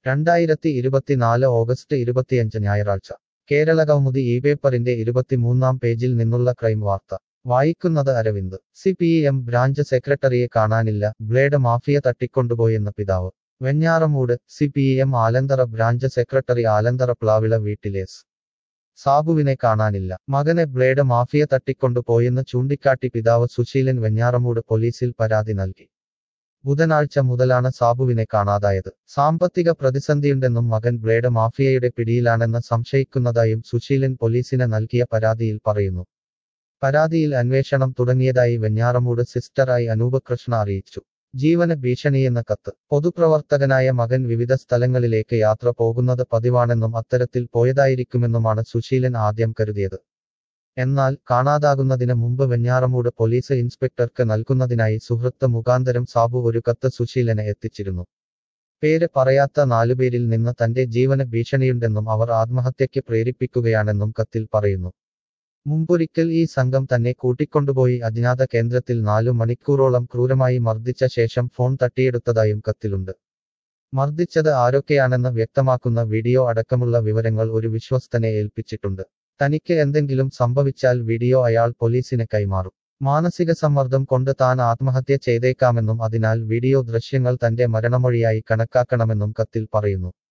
രണ്ടായിരത്തി ഇരുപത്തിനാല് ഓഗസ്റ്റ് ഇരുപത്തിയഞ്ച് ഞായറാഴ്ച കേരള കൗമുദി ഈ പേപ്പറിന്റെ ഇരുപത്തിമൂന്നാം പേജിൽ നിന്നുള്ള ക്രൈം വാർത്ത വായിക്കുന്നത് Aravind C P M branch സെക്രട്ടറിയെ കാണാനില്ല ബ്ലേഡ് മാഫിയ തട്ടിക്കൊണ്ടുപോയെന്ന പിതാവ് Venjaramoodu C P M Alanthara branch secretary Alanthara Plavila വീട്ടിലേസ് സാബുവിനെ കാണാനില്ല മകനെ ബ്ലേഡ് മാഫിയ തട്ടിക്കൊണ്ടുപോയെന്ന് ചൂണ്ടിക്കാട്ടി പിതാവ് സുശീലൻ വെഞ്ഞാറമൂട് പോലീസിൽ പരാതി നൽകി ബുധനാഴ്ച മുതലാണ് സാബുവിനെ കാണാതായത് സാമ്പത്തിക പ്രതിസന്ധിയുണ്ടെന്നും മകൻ ബ്ലേഡ് മാഫിയയുടെ പിടിയിലാണെന്ന് സംശയിക്കുന്നതായും സുശീലൻ പോലീസിന് നൽകിയ പരാതിയിൽ പറയുന്നു പരാതിയിൽ അന്വേഷണം തുടങ്ങിയതായി വെഞ്ഞാറമൂട് സിസ്റ്ററായി അനൂപ് കൃഷ്ണ അറിയിച്ചു ജീവന ഭീഷണിയെന്ന കത്ത് പൊതുപ്രവർത്തകനായ മകൻ വിവിധ സ്ഥലങ്ങളിലേക്ക് യാത്ര പോകുന്നത് പതിവാണെന്നും അത്തരത്തിൽ പോയതായിരിക്കുമെന്നുമാണ് സുശീലൻ ആദ്യം കരുതിയത് എന്നാൽ കാണാതാകുന്നതിന് മുമ്പ് വെഞ്ഞാറമൂട് പോലീസ് ഇൻസ്പെക്ടർക്ക് നൽകുന്നതിനായി സുഹൃത്ത് മുഖാന്തരം സാബു ഒരു കത്ത് സുശീലനെ എത്തിച്ചിരുന്നു പേര് പറയാത്ത നാലുപേരിൽ നിന്ന് തന്റെ ജീവന ഭീഷണിയുണ്ടെന്നും അവർ ആത്മഹത്യയ്ക്ക് പ്രേരിപ്പിക്കുകയാണെന്നും കത്തിൽ പറയുന്നു മുമ്പൊരിക്കൽ ഈ സംഘം തന്നെ കൂട്ടിക്കൊണ്ടുപോയി അജ്ഞാത കേന്ദ്രത്തിൽ നാലു മണിക്കൂറോളം ക്രൂരമായി മർദ്ദിച്ച ശേഷം ഫോൺ തട്ടിയെടുത്തതായും കത്തിലുണ്ട് മർദ്ദിച്ചത് ആരൊക്കെയാണെന്ന് വ്യക്തമാക്കുന്ന വീഡിയോ അടക്കമുള്ള വിവരങ്ങൾ ഒരു വിശ്വസ്തനെ ഏൽപ്പിച്ചിട്ടുണ്ട് തനിക്ക് എന്തെങ്കിലും സംഭവിച്ചാൽ വീഡിയോ അയാൾ പോലീസിന് കൈമാറും മാനസിക സമ്മർദ്ദം കൊണ്ട് താൻ ആത്മഹത്യ ചെയ്തേക്കാമെന്നും അതിനാൽ വീഡിയോ ദൃശ്യങ്ങൾ തന്റെ മരണമൊഴിയായി കണക്കാക്കണമെന്നും കത്തിൽ പറയുന്നു